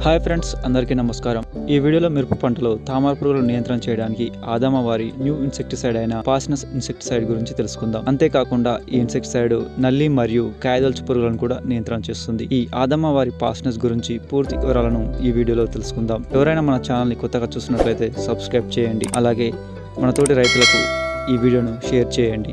hi friends అందరికీ నమస్కారం ఈ వీడియోలో మిరప పంటలో తామర పురుగులు నియంత్రణ చేయడానికి ఆదామ వారి న్యూ ఇన్సెక్టిసైడ్ అయిన పాసినస్ ఇన్సెక్టిసైడ్ గురించి తెలుసుకుందాం అంతేకాకుండా ఈ ఇన్సెక్టిసైడ్ నల్లి మరియు కాయదల్చు పురుగులను కూడా నియంత్రణ చేస్తుంది ఈ ఆదమ వారి పాసినస్ గురించి పూర్తి వివరాలను ఈ వీడియోలో తెలుసుకుందాం ఎవరైనా మన ఛానల్ని కొత్తగా చూసినట్లయితే సబ్స్క్రైబ్ చేయండి అలాగే మన తోటి రైతులకు ఈ వీడియోను షేర్ చేయండి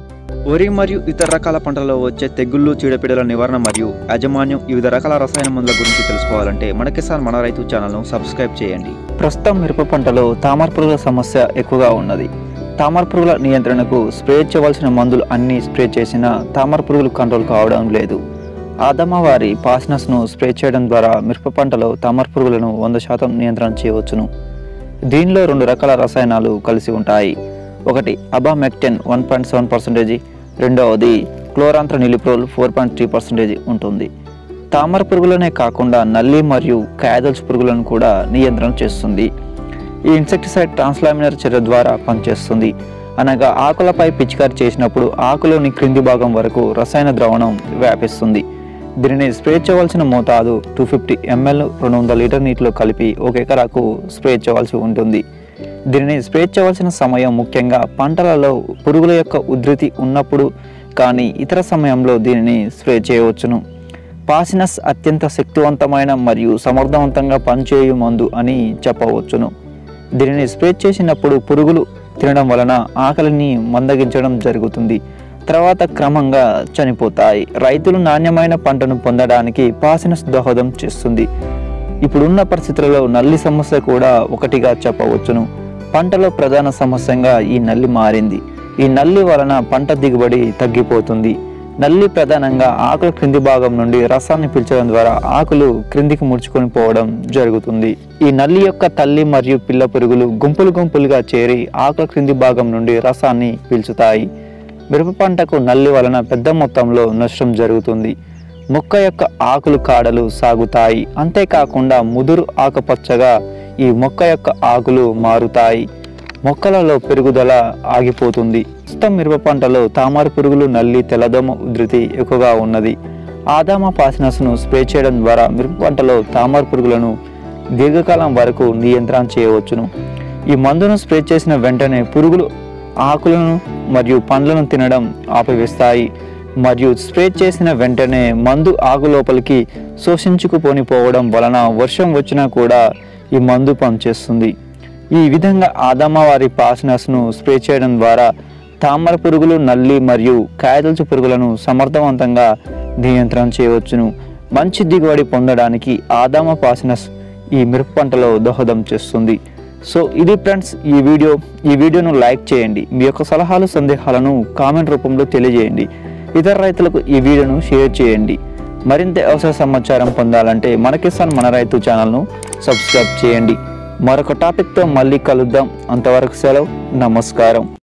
వరి మరియు ఇతర రకాల పంటలలో వచ్చే తెగుళ్ళు చీడపీడల నివారణ మరియు యాజమాన్యం వివిధ రకాల రసాయన మందుల గురించి తెలుసుకోవాలంటే మన కిసాన్ మన రైతు ఛానల్ను సబ్స్క్రైబ్ చేయండి ప్రస్తుతం మిరప పంటలో తామర పురుగుల సమస్య ఎక్కువగా ఉన్నది తామర పురుగుల నియంత్రణకు స్ప్రే చేయవలసిన మందులు అన్నీ స్ప్రే చేసినా తామర పురుగులు కంట్రోల్ కావడం లేదు ఆదమ వారి పాస్నస్ను స్ప్రే చేయడం ద్వారా మిరప పంటలో తామర పురుగులను వంద శాతం నియంత్రణ చేయవచ్చును దీనిలో రెండు రకాల రసాయనాలు కలిసి ఉంటాయి ఒకటి abamectin one point seven percentage రెండవది chlorantraniliprole four point three percentage ఉంటుంది తామర పురుగులనే కాకుండా నల్లి మరియు కాయదల్చు పురుగులను కూడా నియంత్రణ చేస్తుంది ఈ ఇన్సెక్టిసైడ్ ట్రాన్స్లామినర్ చర్య ద్వారా పనిచేస్తుంది అనగా ఆకులపై పిచికారి చేసినప్పుడు ఆకులోని క్రింది భాగం వరకు రసాయన ద్రావణం వ్యాపిస్తుంది దీనిని స్ప్రే చేయవలసిన మోతాదు టూ ఫిఫ్టీ ఎంఎల్ రెండు వందల లీటర్ నీటిలో కలిపి ఒక ఎకరాకు స్ప్రే చేయవలసి ఉంటుంది దీనిని స్ప్రే చేయవలసిన సమయం ముఖ్యంగా పంటలలో పురుగుల యొక్క ఉధృతి ఉన్నప్పుడు కానీ ఇతర సమయంలో దీనిని స్ప్రే చేయవచ్చును పాసినస్ అత్యంత శక్తివంతమైన మరియు సమర్థవంతంగా పనిచేయు మందు అని చెప్పవచ్చును దీనిని స్ప్రే చేసినప్పుడు పురుగులు తినడం వలన ఆకలిని మందగించడం జరుగుతుంది తర్వాత క్రమంగా చనిపోతాయి రైతులు నాణ్యమైన పంటను పొందడానికి పాసినస్ దోహదం చేస్తుంది ఇప్పుడున్న పరిస్థితులలో నల్లి సమస్య కూడా ఒకటిగా చెప్పవచ్చును పంటలో ప్రధాన సమస్యగా ఈ నల్లి మారింది ఈ నల్లి వలన పంట దిగుబడి తగ్గిపోతుంది నల్లి ప్రధానంగా ఆకుల క్రింది భాగం నుండి రసాన్ని పీల్చడం ద్వారా ఆకులు క్రిందికి ముడుచుకొని పోవడం జరుగుతుంది ఈ నల్లి యొక్క తల్లి మరియు పిల్ల పురుగులు గుంపులు గుంపులుగా చేరి ఆకుల క్రింది భాగం నుండి రసాన్ని పీల్చుతాయి మిరప పంటకు నల్లి వలన పెద్ద మొత్తంలో నష్టం జరుగుతుంది మొక్క యొక్క ఆకులు కాడలు సాగుతాయి అంతేకాకుండా ముదురు ఆకుపచ్చగా ఈ మొక్క యొక్క ఆకులు మారుతాయి మొక్కలలో పెరుగుదల ఆగిపోతుంది ప్రస్తుతం మిరప పంటలో తామర పురుగులు నల్లి తెల్లదోమ ఉధృతి ఎక్కువగా ఉన్నది ఆదామ పాసినస్ను స్ప్రే చేయడం ద్వారా మిరప పంటలో తామర పురుగులను దీర్ఘకాలం వరకు నియంత్రణ చేయవచ్చును ఈ మందును స్ప్రే చేసిన వెంటనే పురుగులు ఆకులను మరియు పండ్లను తినడం ఆపివేస్తాయి మరియు స్ప్రే చేసిన వెంటనే మందు ఆకు లోపలికి శోషించుకుపోని పోవడం వలన వర్షం వచ్చినా కూడా ఈ మందు పనిచేస్తుంది ఈ విధంగా ఆదమ వారి పాసినస్ను స్ప్రే చేయడం ద్వారా తామర పురుగులు నల్లి మరియు కాయదల్చు పురుగులను సమర్థవంతంగా నియంత్రణ చేయవచ్చును మంచి దిగుబడి పొందడానికి ఆదామ పాసినస్ ఈ మిరప పంటలో దోహదం చేస్తుంది సో ఇది ఫ్రెండ్స్ ఈ వీడియో ఈ వీడియోను లైక్ చేయండి మీ యొక్క సలహాలు సందేహాలను కామెంట్ రూపంలో తెలియజేయండి ఇతర రైతులకు ఈ వీడియోను షేర్ చేయండి మరింత అవసర సమాచారం పొందాలంటే మన కిసాన్ మన రైతు ఛానల్ను సబ్స్క్రైబ్ చేయండి మరొక టాపిక్తో మళ్ళీ కలుద్దాం అంతవరకు సెలవు నమస్కారం